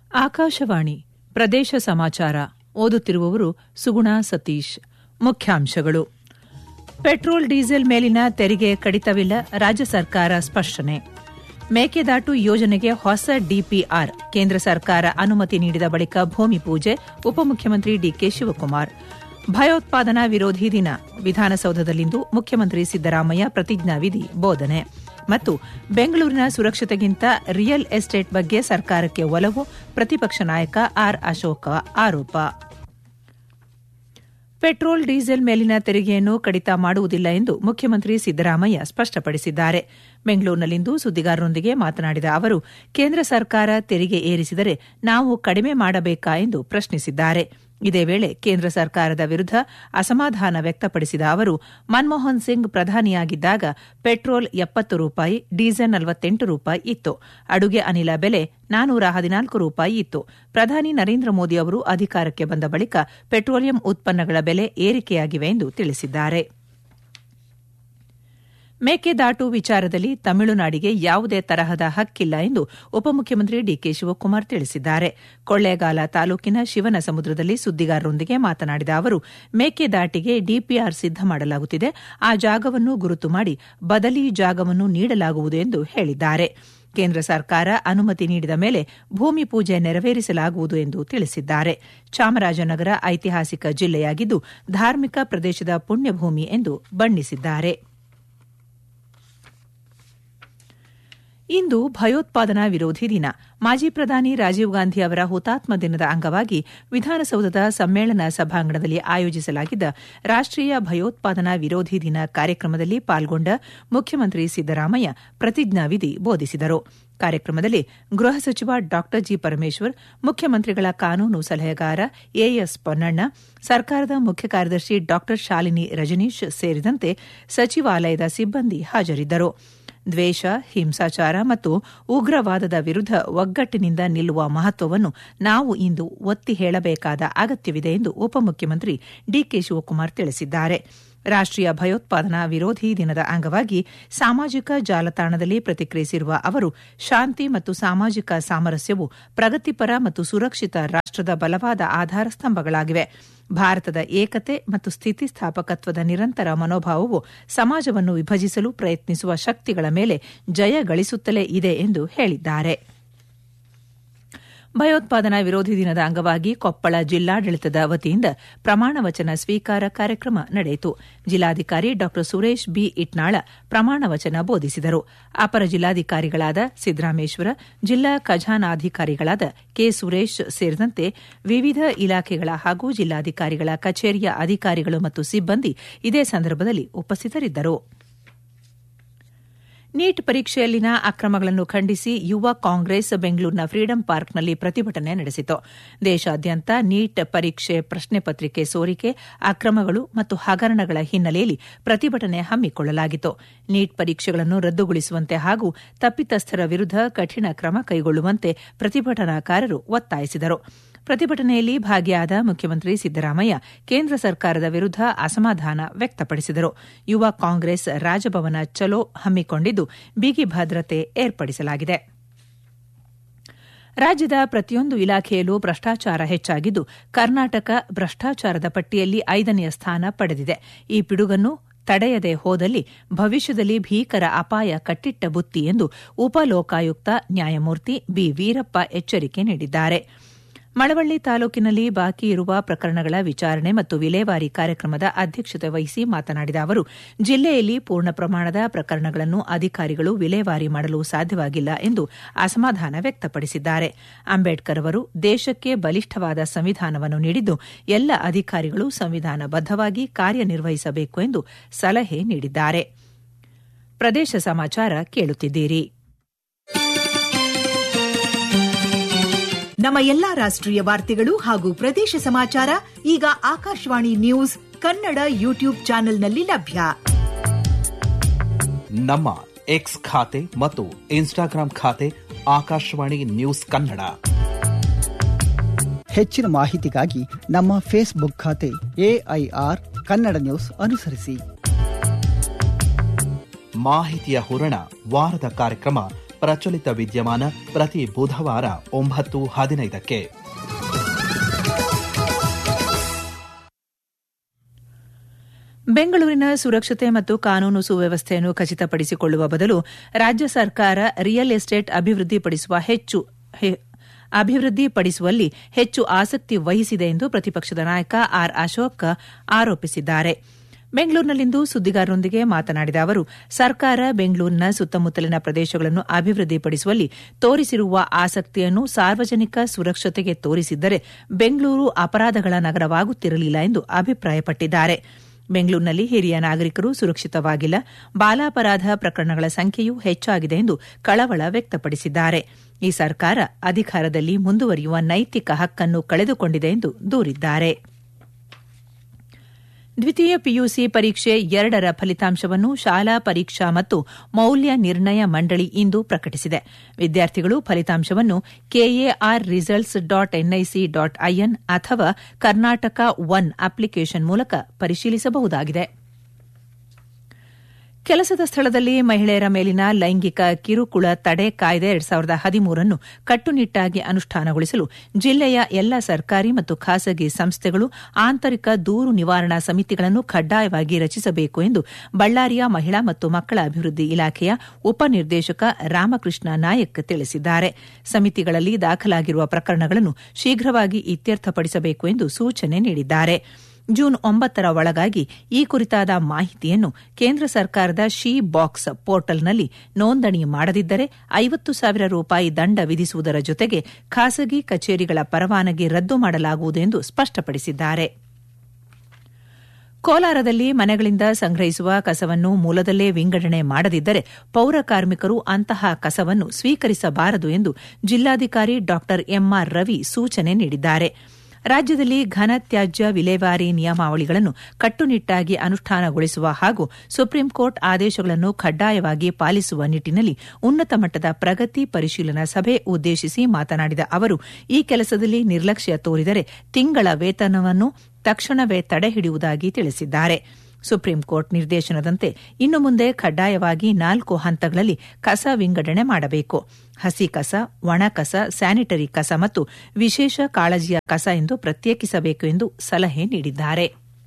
ಆಕಾಶವಾಣಿ ಪ್ರದೇಶ ಸಮಾಚಾರ ಓದುತ್ತಿರುವವರು ಸುಗುಣಾ ಸತೀಶ್ ಮುಖ್ಯಾಂಶಗಳು ಪೆಟ್ರೋಲ್ ಡೀಸೆಲ್ ಮೇಲಿನ ತೆರಿಗೆ ಕಡಿತವಿಲ್ಲ ರಾಜ್ಯ ಸರ್ಕಾರ ಸ್ಪಷ್ಟನೆ ಮೇಕೆದಾಟು ಯೋಜನೆಗೆ ಹೊಸ ಡಿಪಿಆರ್ ಕೇಂದ್ರ ಸರ್ಕಾರ ಅನುಮತಿ ನೀಡಿದ ಬಳಿಕ ಭೂಮಿ ಪೂಜೆ ಉಪಮುಖ್ಯಮಂತ್ರಿ ಡಿಕೆ ಶಿವಕುಮಾರ್ ಭಯೋತ್ಪಾದನಾ ವಿರೋಧಿ ದಿನ ವಿಧಾನಸೌಧದಲ್ಲಿಂದು ಮುಖ್ಯಮಂತ್ರಿ ಸಿದ್ದರಾಮಯ್ಯ ಪ್ರತಿಜ್ಞಾವಿಧಿ ಬೋಧನೆ ಮತ್ತು ಬೆಂಗಳೂರಿನ ಸುರಕ್ಷತೆಗಿಂತ ರಿಯಲ್ ಎಸ್ಟೇಟ್ ಬಗ್ಗೆ ಸರ್ಕಾರಕ್ಕೆ ಒಲವು ಪ್ರತಿಪಕ್ಷ ನಾಯಕ ಆರ್ ಅಶೋಕ ಆರೋಪ ಪೆಟ್ರೋಲ್ ಡೀಸೆಲ್ ಮೇಲಿನ ತೆರಿಗೆಯನ್ನು ಕಡಿತ ಮಾಡುವುದಿಲ್ಲ ಎಂದು ಮುಖ್ಯಮಂತ್ರಿ ಸಿದ್ದರಾಮಯ್ಯ ಸ್ಪಷ್ಟಪಡಿಸಿದ್ದಾರೆ ಬೆಂಗಳೂರಿನಲ್ಲಿಂದು ಸುದ್ದಿಗಾರರೊಂದಿಗೆ ಮಾತನಾಡಿದ ಅವರು ಕೇಂದ್ರ ಸರ್ಕಾರ ತೆರಿಗೆ ಏರಿಸಿದರೆ ನಾವು ಕಡಿಮೆ ಮಾಡಬೇಕಾ ಎಂದು ಪ್ರಶ್ನಿಸಿದ್ದಾರೆ ಇದೇ ವೇಳೆ ಕೇಂದ್ರ ಸರ್ಕಾರದ ವಿರುದ್ದ ಅಸಮಾಧಾನ ವ್ಯಕ್ತಪಡಿಸಿದ ಅವರು ಮನಮೋಹನ್ ಸಿಂಗ್ ಪ್ರಧಾನಿಯಾಗಿದ್ದಾಗ ಪೆಟ್ರೋಲ್ ಎಪ್ಪತ್ತು ರೂಪಾಯಿ ಡೀಸೆಲ್ ನಲವತ್ತೆಂಟು ರೂಪಾಯಿ ಇತ್ತು ಅಡುಗೆ ಅನಿಲ ಬೆಲೆ ನಾನೂರ ಹದಿನಾಲ್ಕು ರೂಪಾಯಿ ಇತ್ತು ಪ್ರಧಾನಿ ನರೇಂದ್ರ ಮೋದಿ ಅವರು ಅಧಿಕಾರಕ್ಕೆ ಬಂದ ಬಳಿಕ ಪೆಟ್ರೋಲಿಯಂ ಉತ್ಪನ್ನಗಳ ಬೆಲೆ ಏರಿಕೆಯಾಗಿವೆ ಎಂದು ತಿಳಿಸಿದ್ದಾರೆ ಮೇಕೆದಾಟು ವಿಚಾರದಲ್ಲಿ ತಮಿಳುನಾಡಿಗೆ ಯಾವುದೇ ತರಹದ ಹಕ್ಕಿಲ್ಲ ಎಂದು ಉಪಮುಖ್ಯಮಂತ್ರಿ ಡಿಕೆ ಶಿವಕುಮಾರ್ ತಿಳಿಸಿದ್ದಾರೆ ಕೊಳ್ಳೇಗಾಲ ತಾಲೂಕಿನ ಶಿವನ ಸಮುದ್ರದಲ್ಲಿ ಸುದ್ದಿಗಾರರೊಂದಿಗೆ ಮಾತನಾಡಿದ ಅವರು ಮೇಕೆದಾಟಿಗೆ ಡಿಪಿಆರ್ ಸಿದ್ದ ಮಾಡಲಾಗುತ್ತಿದೆ ಆ ಜಾಗವನ್ನು ಗುರುತು ಮಾಡಿ ಬದಲಿ ಜಾಗವನ್ನು ನೀಡಲಾಗುವುದು ಎಂದು ಹೇಳಿದ್ದಾರೆ ಕೇಂದ್ರ ಸರ್ಕಾರ ಅನುಮತಿ ನೀಡಿದ ಮೇಲೆ ಭೂಮಿ ಪೂಜೆ ನೆರವೇರಿಸಲಾಗುವುದು ಎಂದು ತಿಳಿಸಿದ್ದಾರೆ ಚಾಮರಾಜನಗರ ಐತಿಹಾಸಿಕ ಜಿಲ್ಲೆಯಾಗಿದ್ದು ಧಾರ್ಮಿಕ ಪ್ರದೇಶದ ಪುಣ್ಯಭೂಮಿ ಎಂದು ಬಣ್ಣಿಸಿದ್ದಾರೆ ಇಂದು ಭಯೋತ್ಪಾದನಾ ವಿರೋಧಿ ದಿನ ಮಾಜಿ ಪ್ರಧಾನಿ ರಾಜೀವ್ ಗಾಂಧಿ ಅವರ ಹುತಾತ್ಮ ದಿನದ ಅಂಗವಾಗಿ ವಿಧಾನಸೌಧದ ಸಮ್ಮೇಳನ ಸಭಾಂಗಣದಲ್ಲಿ ಆಯೋಜಿಸಲಾಗಿದ್ದ ರಾಷ್ಟೀಯ ಭಯೋತ್ಪಾದನಾ ವಿರೋಧಿ ದಿನ ಕಾರ್ಯಕ್ರಮದಲ್ಲಿ ಪಾಲ್ಗೊಂಡ ಮುಖ್ಯಮಂತ್ರಿ ಸಿದ್ದರಾಮಯ್ಯ ಪ್ರತಿಜ್ಞಾವಿಧಿ ಬೋಧಿಸಿದರು ಕಾರ್ಯಕ್ರಮದಲ್ಲಿ ಗೃಹ ಸಚಿವ ಡಾ ಜಿ ಪರಮೇಶ್ವರ್ ಮುಖ್ಯಮಂತ್ರಿಗಳ ಕಾನೂನು ಸಲಹೆಗಾರ ಎಎಸ್ ಪೊನ್ನಣ್ಣ ಸರ್ಕಾರದ ಮುಖ್ಯ ಕಾರ್ಯದರ್ಶಿ ಡಾ ಶಾಲಿನಿ ರಜನೀಶ್ ಸೇರಿದಂತೆ ಸಚಿವಾಲಯದ ಸಿಬ್ಬಂದಿ ಹಾಜರಿದ್ದರು ದ್ವೇಷ ಹಿಂಸಾಚಾರ ಮತ್ತು ಉಗ್ರವಾದದ ವಿರುದ್ದ ಒಗ್ಗಟ್ಟಿನಿಂದ ನಿಲ್ಲುವ ಮಹತ್ವವನ್ನು ನಾವು ಇಂದು ಒತ್ತಿ ಹೇಳಬೇಕಾದ ಅಗತ್ಯವಿದೆ ಎಂದು ಉಪಮುಖ್ಯಮಂತ್ರಿ ಡಿಕೆ ಶಿವಕುಮಾರ್ ತಿಳಿಸಿದ್ದಾರೆ ರಾಷ್ಟೀಯ ಭಯೋತ್ಪಾದನಾ ವಿರೋಧಿ ದಿನದ ಅಂಗವಾಗಿ ಸಾಮಾಜಿಕ ಜಾಲತಾಣದಲ್ಲಿ ಪ್ರತಿಕ್ರಿಯಿಸಿರುವ ಅವರು ಶಾಂತಿ ಮತ್ತು ಸಾಮಾಜಿಕ ಸಾಮರಸ್ಯವು ಪ್ರಗತಿಪರ ಮತ್ತು ಸುರಕ್ಷಿತ ರಾಷ್ಟದ ಬಲವಾದ ಆಧಾರ ಸ್ತಂಭಗಳಾಗಿವೆ ಭಾರತದ ಏಕತೆ ಮತ್ತು ಸ್ಥಿತಿಸ್ಥಾಪಕತ್ವದ ನಿರಂತರ ಮನೋಭಾವವು ಸಮಾಜವನ್ನು ವಿಭಜಿಸಲು ಪ್ರಯತ್ನಿಸುವ ಶಕ್ತಿಗಳ ಮೇಲೆ ಜಯ ಗಳಿಸುತ್ತಲೇ ಇದೆ ಎಂದು ಹೇಳಿದ್ದಾರೆ ಭಯೋತ್ಪಾದನಾ ವಿರೋಧಿ ದಿನದ ಅಂಗವಾಗಿ ಕೊಪ್ಪಳ ಜಿಲ್ಲಾಡಳಿತದ ವತಿಯಿಂದ ಪ್ರಮಾಣ ವಚನ ಸ್ವೀಕಾರ ಕಾರ್ಯಕ್ರಮ ನಡೆಯಿತು ಜಿಲ್ಲಾಧಿಕಾರಿ ಡಾ ಸುರೇಶ್ ಬಿ ಇಟ್ನಾಳ ಪ್ರಮಾಣ ವಚನ ಬೋಧಿಸಿದರು ಅಪರ ಜಿಲ್ಲಾಧಿಕಾರಿಗಳಾದ ಸಿದ್ದರಾಮೇಶ್ವರ ಜಿಲ್ಲಾ ಖಜಾನಾಧಿಕಾರಿಗಳಾದ ಕೆ ಸುರೇಶ್ ಸೇರಿದಂತೆ ವಿವಿಧ ಇಲಾಖೆಗಳ ಹಾಗೂ ಜಿಲ್ಲಾಧಿಕಾರಿಗಳ ಕಚೇರಿಯ ಅಧಿಕಾರಿಗಳು ಮತ್ತು ಸಿಬ್ಬಂದಿ ಇದೇ ಸಂದರ್ಭದಲ್ಲಿ ಉಪಸ್ಥಿತರಿದ್ದರು ನೀಟ್ ಪರೀಕ್ಷೆಯಲ್ಲಿನ ಅಕ್ರಮಗಳನ್ನು ಖಂಡಿಸಿ ಯುವ ಕಾಂಗ್ರೆಸ್ ಬೆಂಗಳೂರಿನ ಫ್ರೀಡಂ ಪಾರ್ಕ್ನಲ್ಲಿ ಪ್ರತಿಭಟನೆ ನಡೆಸಿತು ದೇಶಾದ್ಯಂತ ನೀಟ್ ಪರೀಕ್ಷೆ ಪ್ರಶ್ನೆ ಪತ್ರಿಕೆ ಸೋರಿಕೆ ಅಕ್ರಮಗಳು ಮತ್ತು ಹಗರಣಗಳ ಹಿನ್ನೆಲೆಯಲ್ಲಿ ಪ್ರತಿಭಟನೆ ಹಮ್ಮಿಕೊಳ್ಳಲಾಗಿತ್ತು ನೀಟ್ ಪರೀಕ್ಷೆಗಳನ್ನು ರದ್ದುಗೊಳಿಸುವಂತೆ ಹಾಗೂ ತಪ್ಪಿತಸ್ಥರ ವಿರುದ್ದ ಕಠಿಣ ಕ್ರಮ ಕೈಗೊಳ್ಳುವಂತೆ ಪ್ರತಿಭಟನಾಕಾರರು ಒತ್ತಾಯಿಸಿದರು ಪ್ರತಿಭಟನೆಯಲ್ಲಿ ಭಾಗಿಯಾದ ಮುಖ್ಯಮಂತ್ರಿ ಸಿದ್ದರಾಮಯ್ಯ ಕೇಂದ್ರ ಸರ್ಕಾರದ ವಿರುದ್ದ ಅಸಮಾಧಾನ ವ್ಯಕ್ತಪಡಿಸಿದರು ಯುವ ಕಾಂಗ್ರೆಸ್ ರಾಜಭವನ ಚಲೋ ಹಮ್ಮಿಕೊಂಡಿದ್ದು ಬಿಗಿ ಭದ್ರತೆ ಏರ್ಪಡಿಸಲಾಗಿದೆ ರಾಜ್ಯದ ಪ್ರತಿಯೊಂದು ಇಲಾಖೆಯಲ್ಲೂ ಭ್ರಷ್ಟಾಚಾರ ಹೆಚ್ಚಾಗಿದ್ದು ಕರ್ನಾಟಕ ಭ್ರಷ್ಟಾಚಾರದ ಪಟ್ಟಿಯಲ್ಲಿ ಐದನೆಯ ಸ್ಥಾನ ಪಡೆದಿದೆ ಈ ಪಿಡುಗನ್ನು ತಡೆಯದೆ ಹೋದಲ್ಲಿ ಭವಿಷ್ಯದಲ್ಲಿ ಭೀಕರ ಅಪಾಯ ಕಟ್ಟಿಟ್ಟ ಬುತ್ತಿ ಎಂದು ಉಪಲೋಕಾಯುಕ್ತ ನ್ಯಾಯಮೂರ್ತಿ ಬಿ ವೀರಪ್ಪ ಎಚ್ಚರಿಕೆ ನೀಡಿದ್ದಾರೆ ಮಳವಳ್ಳಿ ತಾಲೂಕಿನಲ್ಲಿ ಬಾಕಿ ಇರುವ ಪ್ರಕರಣಗಳ ವಿಚಾರಣೆ ಮತ್ತು ವಿಲೇವಾರಿ ಕಾರ್ಯಕ್ರಮದ ಅಧ್ಯಕ್ಷತೆ ವಹಿಸಿ ಮಾತನಾಡಿದ ಅವರು ಜಿಲ್ಲೆಯಲ್ಲಿ ಪೂರ್ಣ ಪ್ರಮಾಣದ ಪ್ರಕರಣಗಳನ್ನು ಅಧಿಕಾರಿಗಳು ವಿಲೇವಾರಿ ಮಾಡಲು ಸಾಧ್ಯವಾಗಿಲ್ಲ ಎಂದು ಅಸಮಾಧಾನ ವ್ಯಕ್ತಪಡಿಸಿದ್ದಾರೆ ಅಂಬೇಡ್ಕರ್ ಅವರು ದೇಶಕ್ಕೆ ಬಲಿಷ್ಠವಾದ ಸಂವಿಧಾನವನ್ನು ನೀಡಿದ್ದು ಎಲ್ಲ ಅಧಿಕಾರಿಗಳು ಸಂವಿಧಾನಬದ್ದವಾಗಿ ಕಾರ್ಯನಿರ್ವಹಿಸಬೇಕು ಎಂದು ಸಲಹೆ ನೀಡಿದ್ದಾರೆ ಪ್ರದೇಶ ಸಮಾಚಾರ ಕೇಳುತ್ತಿದ್ದೀರಿ ನಮ್ಮ ಎಲ್ಲಾ ರಾಷ್ಟ್ರೀಯ ವಾರ್ತೆಗಳು ಹಾಗೂ ಪ್ರದೇಶ ಸಮಾಚಾರ ಈಗ ಆಕಾಶವಾಣಿ ನ್ಯೂಸ್ ಕನ್ನಡ ಯೂಟ್ಯೂಬ್ ಚಾನೆಲ್ನಲ್ಲಿ ಲಭ್ಯ ನಮ್ಮ ಎಕ್ಸ್ ಖಾತೆ ಮತ್ತು ಇನ್ಸ್ಟಾಗ್ರಾಂ ಖಾತೆ ಆಕಾಶವಾಣಿ ನ್ಯೂಸ್ ಕನ್ನಡ ಹೆಚ್ಚಿನ ಮಾಹಿತಿಗಾಗಿ ನಮ್ಮ ಫೇಸ್ಬುಕ್ ಖಾತೆ ಎಐಆರ್ ಕನ್ನಡ ನ್ಯೂಸ್ ಅನುಸರಿಸಿ ಮಾಹಿತಿಯ ಹೂರಣ ವಾರದ ಕಾರ್ಯಕ್ರಮ ಪ್ರಚಲಿತ ವಿದ್ಯಮಾನ ಪ್ರತಿ ಬುಧವಾರ ಒಂಬತ್ತು ಹದಿನೈದಕ್ಕೆ ಬೆಂಗಳೂರಿನ ಸುರಕ್ಷತೆ ಮತ್ತು ಕಾನೂನು ಸುವ್ಯವಸ್ಥೆಯನ್ನು ಖಚಿತಪಡಿಸಿಕೊಳ್ಳುವ ಬದಲು ರಾಜ್ಯ ಸರ್ಕಾರ ರಿಯಲ್ ಎಸ್ಟೇಟ್ ಅಭಿವೃದ್ಧಿಪಡಿಸುವ ಹೆಚ್ಚು ಅಭಿವೃದ್ಧಿಪಡಿಸುವಲ್ಲಿ ಹೆಚ್ಚು ಆಸಕ್ತಿ ವಹಿಸಿದೆ ಎಂದು ಪ್ರತಿಪಕ್ಷದ ನಾಯಕ ಆರ್ ಅಶೋಕ್ ಆರೋಪಿಸಿದ್ದಾರೆ ಬೆಂಗಳೂರಿನಲ್ಲಿಂದು ಸುದ್ದಿಗಾರರೊಂದಿಗೆ ಮಾತನಾಡಿದ ಅವರು ಸರ್ಕಾರ ಬೆಂಗಳೂರಿನ ಸುತ್ತಮುತ್ತಲಿನ ಪ್ರದೇಶಗಳನ್ನು ಅಭಿವೃದ್ಧಿಪಡಿಸುವಲ್ಲಿ ತೋರಿಸಿರುವ ಆಸಕ್ತಿಯನ್ನು ಸಾರ್ವಜನಿಕ ಸುರಕ್ಷತೆಗೆ ತೋರಿಸಿದ್ದರೆ ಬೆಂಗಳೂರು ಅಪರಾಧಗಳ ನಗರವಾಗುತ್ತಿರಲಿಲ್ಲ ಎಂದು ಅಭಿಪ್ರಾಯಪಟ್ಟಿದ್ದಾರೆ ಬೆಂಗಳೂರಿನಲ್ಲಿ ಹಿರಿಯ ನಾಗರಿಕರು ಸುರಕ್ಷಿತವಾಗಿಲ್ಲ ಬಾಲಾಪರಾಧ ಪ್ರಕರಣಗಳ ಸಂಖ್ಯೆಯೂ ಹೆಚ್ಚಾಗಿದೆ ಎಂದು ಕಳವಳ ವ್ಯಕ್ತಪಡಿಸಿದ್ದಾರೆ ಈ ಸರ್ಕಾರ ಅಧಿಕಾರದಲ್ಲಿ ಮುಂದುವರಿಯುವ ನೈತಿಕ ಹಕ್ಕನ್ನು ಕಳೆದುಕೊಂಡಿದೆ ಎಂದು ದೂರಿದ್ದಾರೆ ದ್ವಿತೀಯ ಪಿಯುಸಿ ಪರೀಕ್ಷೆ ಎರಡರ ಫಲಿತಾಂಶವನ್ನು ಶಾಲಾ ಪರೀಕ್ಷಾ ಮತ್ತು ಮೌಲ್ಯ ನಿರ್ಣಯ ಮಂಡಳಿ ಇಂದು ಪ್ರಕಟಿಸಿದೆ ವಿದ್ಯಾರ್ಥಿಗಳು ಫಲಿತಾಂಶವನ್ನು KAR results dot NIC dot IN ಅಥವಾ ಕರ್ನಾಟಕ ಒನ್ ಅಪ್ಲಿಕೇಶನ್ ಮೂಲಕ ಪರಿಶೀಲಿಸಬಹುದಾಗಿದೆ ಕೆಲಸದ ಸ್ಥಳದಲ್ಲಿ ಮಹಿಳೆಯರ ಮೇಲಿನ ಲೈಂಗಿಕ ಕಿರುಕುಳ ತಡೆ ಕಾಯ್ದೆ ಎರಡ್ ಸಾವಿರದ ಹದಿಮೂರನ್ನು ಕಟ್ಟುನಿಟ್ಟಾಗಿ ಅನುಷ್ಠಾನಗೊಳಿಸಲು ಜಿಲ್ಲೆಯ ಎಲ್ಲ ಸರ್ಕಾರಿ ಮತ್ತು ಖಾಸಗಿ ಸಂಸ್ಥೆಗಳು ಆಂತರಿಕ ದೂರು ನಿವಾರಣಾ ಸಮಿತಿಗಳನ್ನು ಕಡ್ಡಾಯವಾಗಿ ರಚಿಸಬೇಕು ಎಂದು ಬಳ್ಳಾರಿಯ ಮಹಿಳಾ ಮತ್ತು ಮಕ್ಕಳ ಅಭಿವೃದ್ಧಿ ಇಲಾಖೆಯ ಉಪನಿರ್ದೇಶಕ ರಾಮಕೃಷ್ಣ ನಾಯಕ್ ತಿಳಿಸಿದ್ದಾರೆ ಸಮಿತಿಗಳಲ್ಲಿ ದಾಖಲಾಗಿರುವ ಪ್ರಕರಣಗಳನ್ನು ಶೀಘ್ರವಾಗಿ ಇತ್ಯರ್ಥಪಡಿಸಬೇಕು ಎಂದು ಸೂಚನೆ ನೀಡಿದ್ದಾರೆ ಜೂನ್ ಒಂಬತ್ತರ ಒಳಗಾಗಿ ಈ ಕುರಿತಾದ ಮಾಹಿತಿಯನ್ನು ಕೇಂದ್ರ ಸರ್ಕಾರದ ಶಿ ಬಾಕ್ಸ್ ಪೋರ್ಟಲ್ನಲ್ಲಿ ನೋಂದಣಿ ಮಾಡದಿದ್ದರೆ ಐವತ್ತು ಸಾವಿರ ರೂಪಾಯಿ ದಂಡ ವಿಧಿಸುವುದರ ಜೊತೆಗೆ ಖಾಸಗಿ ಕಚೇರಿಗಳ ಪರವಾನಗಿ ರದ್ದು ಮಾಡಲಾಗುವುದು ಎಂದು ಸ್ಪಷ್ಟಪಡಿಸಿದ್ದಾರೆ ಕೋಲಾರದಲ್ಲಿ ಮನೆಗಳಿಂದ ಸಂಗ್ರಹಿಸುವ ಕಸವನ್ನು ಮೂಲದಲ್ಲೇ ವಿಂಗಡಣೆ ಮಾಡದಿದ್ದರೆ ಪೌರ ಕಾರ್ಮಿಕರು ಅಂತಹ ಕಸವನ್ನು ಸ್ವೀಕರಿಸಬಾರದು ಎಂದು ಜಿಲ್ಲಾಧಿಕಾರಿ ಡಾ ಎಂಆರ್ ರವಿ ಸೂಚನೆ ನೀಡಿದ್ದಾರೆ ರಾಜ್ಯದಲ್ಲಿ ಘನ ತ್ಯಾಜ್ಯ ವಿಲೇವಾರಿ ನಿಯಮಾವಳಿಗಳನ್ನು ಕಟ್ಟುನಿಟ್ಟಾಗಿ ಅನುಷ್ಠಾನಗೊಳಿಸುವ ಹಾಗೂ ಸುಪ್ರೀಂಕೋರ್ಟ್ ಆದೇಶಗಳನ್ನು ಕಡ್ಡಾಯವಾಗಿ ಪಾಲಿಸುವ ನಿಟ್ಟಿನಲ್ಲಿ ಉನ್ನತ ಮಟ್ಟದ ಪ್ರಗತಿ ಪರಿಶೀಲನಾ ಸಭೆ ಉದ್ದೇಶಿಸಿ ಮಾತನಾಡಿದ ಅವರು ಈ ಕೆಲಸದಲ್ಲಿ ನಿರ್ಲಕ್ಷ್ಯ ತೋರಿದರೆ ತಿಂಗಳ ವೇತನವನ್ನು ತಕ್ಷಣವೇ ತಡೆಹಿಡಿಯುವುದಾಗಿ ತಿಳಿಸಿದ್ದಾರೆ ಸುಪ್ರೀಂ ಕೋರ್ಟ್ ನಿರ್ದೇಶನದಂತೆ ಇನ್ನು ಮುಂದೆ ಕಡ್ಡಾಯವಾಗಿ ನಾಲ್ಕು ಹಂತಗಳಲ್ಲಿ ಕಸ ವಿಂಗಡಣೆ ಮಾಡಬೇಕು ಹಸಿ ಕಸ ಒಣ ಕಸ ಸ್ಯಾನಿಟರಿ ಕಸ ಮತ್ತು ವಿಶೇಷ ಕಾಳಜಿಯ ಕಸ ಎಂದು ಪ್ರತ್ಯೇಕಿಸಬೇಕು ಎಂದು ಸಲಹೆ ನೀಡಿದ್ದಾರೆ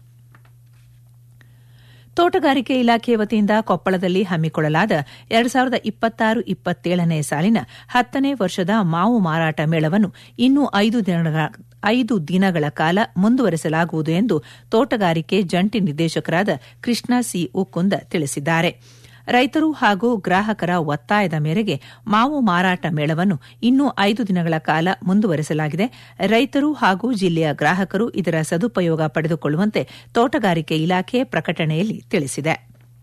ತೋಟಗಾರಿಕೆ ಇಲಾಖೆ ವತಿಯಿಂದ ಕೊಪ್ಪಳದಲ್ಲಿ ಹಮ್ಮಿಕೊಳ್ಳಲಾದ ಎರಡು ಸಾವಿರದ ಇಪ್ಪತ್ತಾರು ಇಪ್ಪತ್ತೇಳನೇ ಸಾಲಿನ ಹತ್ತನೇ ವರ್ಷದ ಮಾವು ಮಾರಾಟ ಮೇಳವನ್ನು ಇನ್ನೂ ಐದು ದಿನಗಳ ಐದು ದಿನಗಳ ಕಾಲ ಮುಂದುವರೆಸಲಾಗುವುದು ಎಂದು ತೋಟಗಾರಿಕೆ ಜಂಟಿ ನಿರ್ದೇಶಕರಾದ ಕೃಷ್ಣ ಸಿ ಉಕ್ಕುಂದ ತಿಳಿಸಿದ್ದಾರೆ ರೈತರು ಹಾಗೂ ಗ್ರಾಹಕರ ಒತ್ತಾಯದ ಮೇರೆಗೆ ಮಾವು ಮಾರಾಟ ಮೇಳವನ್ನು ಇನ್ನೂ ಐದು ದಿನಗಳ ಕಾಲ ಮುಂದುವರೆಸಲಾಗಿದೆ ರೈತರು ಹಾಗೂ ಜಿಲ್ಲೆಯ ಗ್ರಾಹಕರು ಇದರ ಸದುಪಯೋಗ ಪಡೆದುಕೊಳ್ಳುವಂತೆ ತೋಟಗಾರಿಕೆ ಇಲಾಖೆ ಪ್ರಕಟಣೆಯಲ್ಲಿ ತಿಳಿಸಿದೆ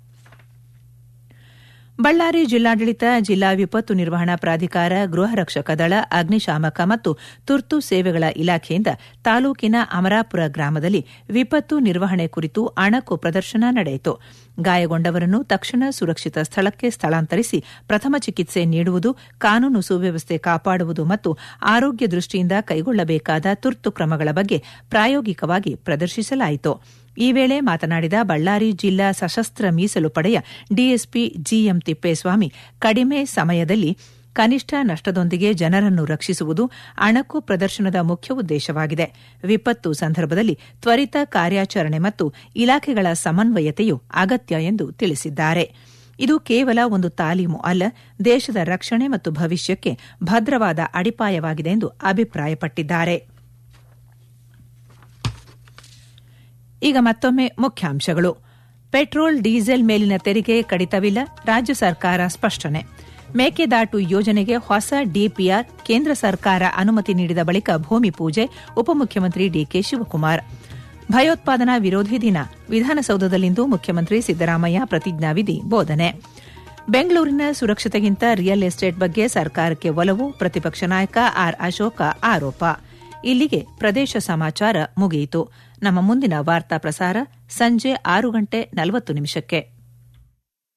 ಬಳ್ಳಾರಿ ಜಿಲ್ಲಾಡಳಿತ ಜಿಲ್ಲಾ ವಿಪತ್ತು ನಿರ್ವಹಣಾ ಪ್ರಾಧಿಕಾರ ಗೃಹ ರಕ್ಷಕ ದಳ ಅಗ್ನಿಶಾಮಕ ಮತ್ತು ತುರ್ತು ಸೇವೆಗಳ ಇಲಾಖೆಯಿಂದ ತಾಲೂಕಿನ ಅಮರಾಪುರ ಗ್ರಾಮದಲ್ಲಿ ವಿಪತ್ತು ನಿರ್ವಹಣೆ ಕುರಿತು ಅಣಕು ಪ್ರದರ್ಶನ ನಡೆಯಿತು ಗಾಯಗೊಂಡವರನ್ನು ತಕ್ಷಣ ಸುರಕ್ಷಿತ ಸ್ಥಳಕ್ಕೆ ಸ್ಥಳಾಂತರಿಸಿ ಪ್ರಥಮ ಚಿಕಿತ್ಸೆ ನೀಡುವುದು ಕಾನೂನು ಸುವ್ಯವಸ್ಥೆ ಕಾಪಾಡುವುದು ಮತ್ತು ಆರೋಗ್ಯ ದೃಷ್ಟಿಯಿಂದ ಕೈಗೊಳ್ಳಬೇಕಾದ ತುರ್ತು ಕ್ರಮಗಳ ಬಗ್ಗೆ ಪ್ರಾಯೋಗಿಕವಾಗಿ ಪ್ರದರ್ಶಿಸಲಾಯಿತು ಈ ವೇಳೆ ಮಾತನಾಡಿದ ಬಳ್ಳಾರಿ ಜಿಲ್ಲಾ ಸಶಸ್ತ್ರ ಮೀಸಲು ಪಡೆಯ ಡಿಎಸ್ಪಿ ಜಿಎಂ ತಿಪ್ಪೇಸ್ವಾಮಿ ಕಡಿಮೆ ಸಮಯದಲ್ಲಿ ಕನಿಷ್ಠ ನಷ್ಟದೊಂದಿಗೆ ಜನರನ್ನು ರಕ್ಷಿಸುವುದು ಅಣಕು ಪ್ರದರ್ಶನದ ಮುಖ್ಯ ಉದ್ದೇಶವಾಗಿದೆ ವಿಪತ್ತು ಸಂದರ್ಭದಲ್ಲಿ ತ್ವರಿತ ಕಾರ್ಯಾಚರಣೆ ಮತ್ತು ಇಲಾಖೆಗಳ ಸಮನ್ವಯತೆಯು ಅಗತ್ಯ ಎಂದು ತಿಳಿಸಿದ್ದಾರೆ ಇದು ಕೇವಲ ಒಂದು ತಾಲೀಮು ಅಲ್ಲ ದೇಶದ ರಕ್ಷಣೆ ಮತ್ತು ಭವಿಷ್ಯಕ್ಕೆ ಭದ್ರವಾದ ಅಡಿಪಾಯವಾಗಿದೆ ಎಂದು ಅಭಿಪ್ರಾಯಪಟ್ಟಿದ್ದಾರೆ ಈಗ ಮತ್ತೊಮ್ಮೆ ಮುಖ್ಯಾಂಶಗಳು ಪೆಟ್ರೋಲ್ ಡೀಸೆಲ್ ಮೇಲಿನ ತೆರಿಗೆ ಕಡಿತವಿಲ್ಲ ರಾಜ್ಯ ಸರ್ಕಾರ ಸ್ಪಷ್ಟನೆ ಮೇಕೆದಾಟು ಯೋಜನೆಗೆ ಹೊಸ ಡಿಪಿಆರ್ ಕೇಂದ್ರ ಸರ್ಕಾರ ಅನುಮತಿ ನೀಡಿದ ಬಳಿಕ ಭೂಮಿ ಪೂಜೆ ಉಪಮುಖ್ಯಮಂತ್ರಿ ಡಿಕೆ ಶಿವಕುಮಾರ್ ಭಯೋತ್ಪಾದನಾ ವಿರೋಧಿ ದಿನ ವಿಧಾನಸೌಧದಲ್ಲಿಂದು ಮುಖ್ಯಮಂತ್ರಿ ಸಿದ್ದರಾಮಯ್ಯ ಪ್ರತಿಜ್ಞಾವಿಧಿ ಬೋಧನೆ ಬೆಂಗಳೂರಿನ ಸುರಕ್ಷತೆಗಿಂತ ರಿಯಲ್ ಎಸ್ಟೇಟ್ ಬಗ್ಗೆ ಸರ್ಕಾರಕ್ಕೆ ಒಲವು ಪ್ರತಿಪಕ್ಷ ನಾಯಕ ಆರ್ ಅಶೋಕ ಆರೋಪ ಇಲ್ಲಿಗೆ ಪ್ರದೇಶ ಸಮಾಚಾರ ಮುಗಿಯಿತು ನಮ್ಮ ಮುಂದಿನ ವಾರ್ತಾ ಪ್ರಸಾರ ಸಂಜೆ ಆರು ಗಂಟೆ ನಲವತ್ತು ನಿಮಿಷಕ್ಕೆ